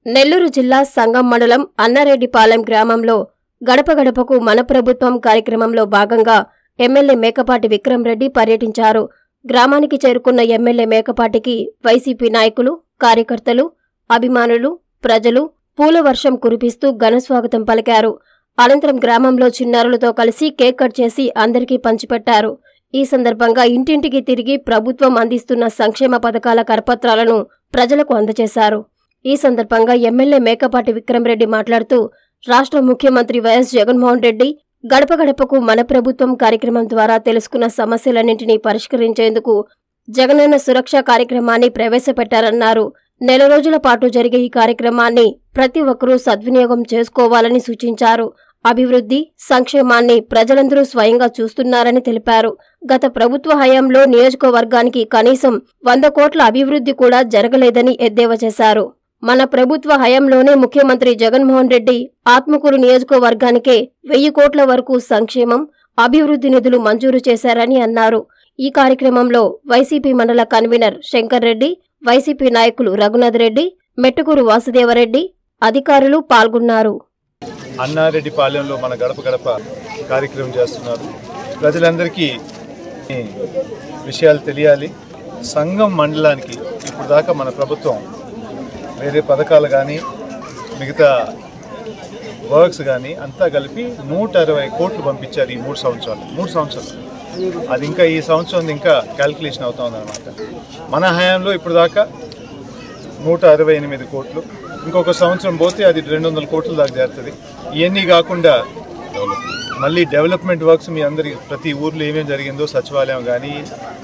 నెల్లూరు జిల్లా సంగం మండలం అన్నారెడ్డిపాలెం గ్రామంలో గడప గడపకు మన ప్రభుత్వం కార్యక్రమంలో భాగంగా ఎమ్మెల్యే మేకపాటి విక్రమ్ రెడ్డి పర్యటించారు గ్రామానికి చేరుకున్న ఎమ్మెల్యే మేకపాటికి వైసీపీ నాయకులు కార్యకర్తలు అభిమానులు ప్రజలు పూల వర్షం కురిపిస్తూ ఘనస్వాగతం పలికారు అనంతరం గ్రామంలో చిన్నారులతో కలిసి కేక్ కట్ చేసి అందరికీ పంచిపెట్టారు ఈ సందర్భంగా ఇంటింటికి తిరిగి ప్రభుత్వం అందిస్తున్న సంక్షేమ పథకాల కరపత్రాలను ప్రజలకు అందజేశారు ఈ సందర్భంగా ఎమ్మెల్యే మేకపాటి విక్రమరెడ్డి మాట్లాడుతూ రాష్ట్ర ముఖ్యమంత్రి వైఎస్ జగన్మోహన్ రెడ్డి గడప గడపకు మన ప్రభుత్వం కార్యక్రమం ద్వారా తెలుసుకున్న సమస్యలన్నింటినీ పరిష్కరించేందుకు జగనన్న సురక్ష కార్యక్రమాన్ని ప్రవేశపెట్టారన్నారు నెల రోజుల పాటు జరిగే ఈ కార్యక్రమాన్ని ప్రతి ఒక్కరూ సద్వినియోగం చేసుకోవాలని సూచించారు అభివృద్ధి సంక్షేమాన్ని ప్రజలందరూ స్వయంగా చూస్తున్నారని తెలిపారు గత ప్రభుత్వ హయాంలో నియోజకవర్గానికి కనీసం వంద కోట్ల అభివృద్ధి కూడా జరగలేదని ఎద్దేవా చేశారు మన ప్రభుత్వ హయాంలోనే ముఖ్యమంత్రి జగన్మోహన్ రెడ్డి ఆత్మకూరు నియోజకవర్గానికే వెయ్యి కోట్ల వరకు సంక్షేమం అభివృద్ధి నిధులు మంజూరు చేశారని అన్నారు ఈ కార్యక్రమంలో వైసీపీ మండల కన్వీనర్ శంకర్ రెడ్డి వైసీపీ నాయకులు రఘునాథ్ రెడ్డి మెట్టుకూరు వాసుదేవరెడ్డి అధికారులు పాల్గొన్నారు అన్నారెడ్డిపాలెంలో మన గడప గడప కార్యక్రమం చేస్తున్నారు ప్రజలందరికీ ఈ విషయాలు తెలియాలి సంఘం మండలానికి ఇప్పుడు దాకా మన ప్రభుత్వం వేరే పథకాలు కానీ మిగతా వర్క్స్ కానీ అంతా కలిపి నూట అరవై కోట్లు పంపించారు ఈ మూడు సంవత్సరాలు మూడు సంవత్సరాలు అది ఇంకా ఈ సంవత్సరం ఇంకా క్యాల్కులేషన్ అవుతా ఉందన్నమాట మన హయాంలో ఇప్పుడు దాకా నూట అరవై ఎనిమిది కోట్లు ఇంకొక సంవత్సరం పోతే అది రెండు వందల కోట్ల దాకా చేరుతుంది ఇవన్నీ కాకుండా మళ్ళీ డెవలప్మెంట్ వర్క్స్ మీ అందరికి ప్రతి ఊర్లో ఏమేమి జరిగిందో సచివాలయం కానీ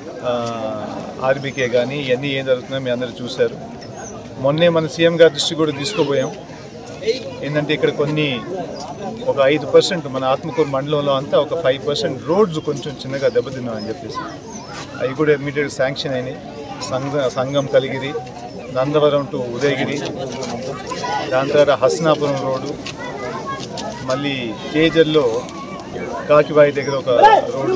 ఆర్బీకే కానీ ఇవన్నీ ఏం జరుగుతుందో మీ అందరూ చూశారు మొన్నే మన సీఎం గారి దృష్టి కూడా తీసుకోపోయాం ఏంటంటే ఇక్కడ కొన్ని ఒక ఐదు పర్సెంట్ మన ఆత్మకూరు మండలంలో అంతా ఒక ఫైవ్ పర్సెంట్ రోడ్స్ కొంచెం చిన్నగా దెబ్బతిన్నామని చెప్పేసి అవి కూడా ఇమీడియట్ శాంక్షన్ అయినాయి సంఘ సంఘం కలిగిరి నందవరం టు ఉదయగిరి దాని తర్వాత హస్నాపురం రోడ్డు మళ్ళీ కేజర్లో కాకిబాయి దగ్గర ఒక రోడ్డు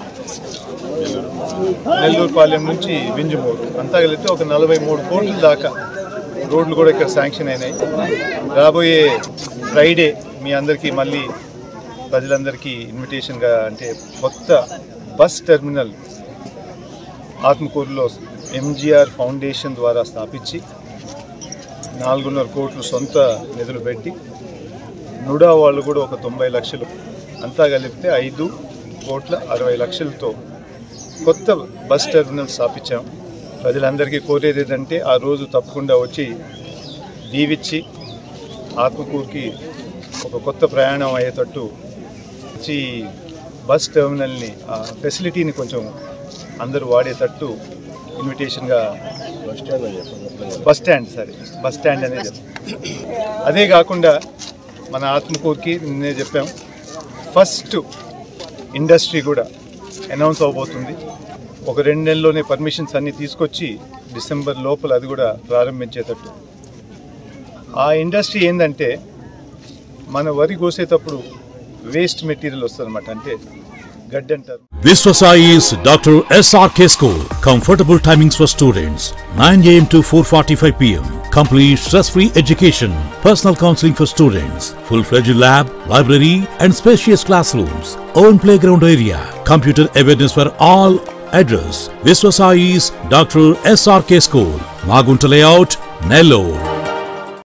నెల్లూరు పాలెం నుంచి వింజమూరు అంతా కలిపితే ఒక నలభై మూడు కోట్ల దాకా రోడ్లు కూడా ఇక్కడ శాంక్షన్ అయినాయి రాబోయే ఫ్రైడే మీ అందరికీ మళ్ళీ ప్రజలందరికీ ఇన్విటేషన్గా అంటే కొత్త బస్ టెర్మినల్ ఆత్మకూరులో ఎంజీఆర్ ఫౌండేషన్ ద్వారా స్థాపించి నాలుగున్నర కోట్లు సొంత నిధులు పెట్టి నుడా వాళ్ళు కూడా ఒక తొంభై లక్షలు అంతా కలిపితే ఐదు కోట్ల అరవై లక్షలతో కొత్త బస్ టెర్మినల్ స్థాపించాం ప్రజలందరికీ కోరేది ఏంటంటే ఆ రోజు తప్పకుండా వచ్చి దీవిచ్చి ఆత్మకూరుకి ఒక కొత్త ప్రయాణం అయ్యేటట్టు వచ్చి బస్ టెర్మినల్ని ఆ ఫెసిలిటీని కొంచెం అందరూ వాడేటట్టు ఇన్విటేషన్గా బస్ స్టాండ్ సరే బస్ స్టాండ్ అనేది చెప్తాం. అదే కాకుండా మన ఆత్మకూరుకి నిన్నే చెప్పాం ఫస్ట్ ఇండస్ట్రీ కూడా అనౌన్స్ అవబోతుంది ఒక రెండు నెలల్లోనే పర్మిషన్స్ అన్నీ తీసుకొచ్చి డిసెంబర్ లోపల అది కూడా ప్రారంభించేటట్టు ఆ ఇండస్ట్రీ ఏంటంటే మన వరి కోసేటప్పుడు వేస్ట్ మెటీరియల్ వస్తుందన్నమాట అంటే గడ్డి అంటారు Viswasai is Dr. SRK School. Comfortable timings for students 9 am to 4:45 pm. Complete stress-free education. Personal counseling for students. Full-fledged lab, library, and spacious classrooms. Own playground area. Computer awareness for all. Address: Viswasai's Dr. SRK School. Magunta Layout, Nellore.